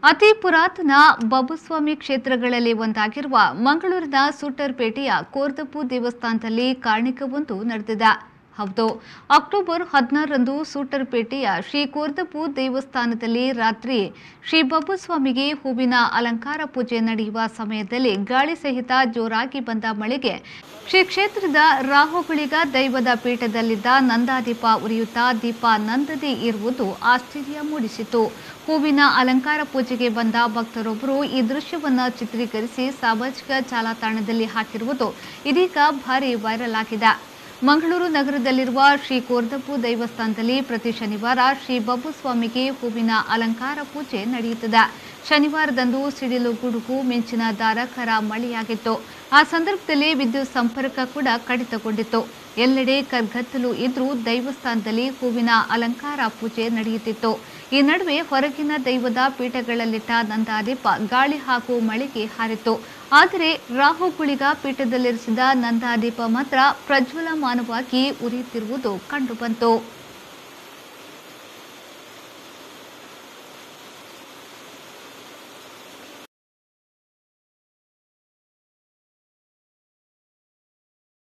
ಅತಿ ಪುರಾತನ ಬಬುಸ್ವಾಮಿ ಕ್ಷೇತ್ರಗಳಲ್ಲಿ ಒಂದಾಗಿರುವ ಮಂಗಳೂರಿನ ಸೂಟರ್ಪೇಟೆಯ ಕೋರ್ದಪ್ಪು ದೇವಸ್ಥಾನದಲ್ಲಿ ಕಾರ್ಣಿಕವೊಂದು ನಡೆದಿದೆ ಹೌದು ಅಕ್ಟೋಬರ್ ಹದಿನಾರರಂದು ಸೂಟರ್ಪೇಟೆಯ ಶ್ರೀ ಕೋರ್ದಪ್ಪು ದೇವಸ್ಥಾನದಲ್ಲಿ ರಾತ್ರಿ ಶ್ರೀ ಬಬ್ಬುಸ್ವಾಮಿಗೆ ಹೂವಿನ ಅಲಂಕಾರ ಪೂಜೆ ನಡೆಯುವ ಸಮಯದಲ್ಲಿ ಗಾಳಿ ಸಹಿತ ಜೋರಾಗಿ ಬಂದ ಮಳೆಗೆ ಶ್ರೀ ಕ್ಷೇತ್ರದ ರಾಹುಗಳಿಗ ದೈವದ ಪೀಠದಲ್ಲಿದ್ದ ನಂದಾದೀಪ ಉರಿಯುತ್ತಾ ದೀಪ ನಂದದೆ ಇರುವುದು ಆಶ್ಚರ್ಯ ಮೂಡಿಸಿತು ಹೂವಿನ ಅಲಂಕಾರ ಪೂಜೆಗೆ ಬಂದ ಭಕ್ತರೊಬ್ಬರು ಈ ದೃಶ್ಯವನ್ನ ಚಿತ್ರೀಕರಿಸಿ ಸಾಮಾಜಿಕ ಜಾಲತಾಣದಲ್ಲಿ ಹಾಕಿರುವುದು ಇದೀಗ ಭಾರಿ ವೈರಲ್ ಆಗಿದೆ ಮಂಗಳೂರು ನಗರದಲ್ಲಿರುವ ಶ್ರೀ ಕೋರ್ದಪ್ಪು ದೇವಸ್ಥಾನದಲ್ಲಿ ಪ್ರತಿ ಶನಿವಾರ ಶ್ರೀ ಬಬ್ಬುಸ್ವಾಮಿಗೆ ಹೂವಿನ ಅಲಂಕಾರ ಪೂಜೆ ನಡೆಯುತ್ತದೆ ಶನಿವಾರದಂದು ಸಿಡಿಲು ಗುಡುಗು ಮಿಂಚಿನ ಧಾರಾಕಾರ ಮಳೆಯಾಗಿತ್ತು ಆ ಸಂದರ್ಭದಲ್ಲಿ ವಿದ್ಯುತ್ ಸಂಪರ್ಕ ಕೂಡ ಕಡಿತಗೊಂಡಿತ್ತು ಎಲ್ಲೆಡೆ ಕರ್ಗತ್ತಲು ಇದ್ರೂ ದೇವಸ್ಥಾನದಲ್ಲಿ ಹೂವಿನ ಅಲಂಕಾರ ಪೂಜೆ ನಡೆಯುತ್ತಿತ್ತು ಈ ನಡುವೆ ಹೊರಗಿನ ದೈವದ ಪೀಠಗಳಲ್ಲಿಟ್ಟ ನಂದಾದೀಪ ಗಾಳಿ ಹಾಗೂ ಮಳೆಗೆ ಹಾರಿತು ಆದರೆ ರಾಹುಗುಳಿಗ ಪೀಠದಲ್ಲಿರಿಸಿದ ನಂದಾದೀಪ ಮಾತ್ರ ಪ್ರಜ್ವಲಮಾನವಾಗಿ ಉರಿಯುತ್ತಿರುವುದು ಕಂಡುಬಂತು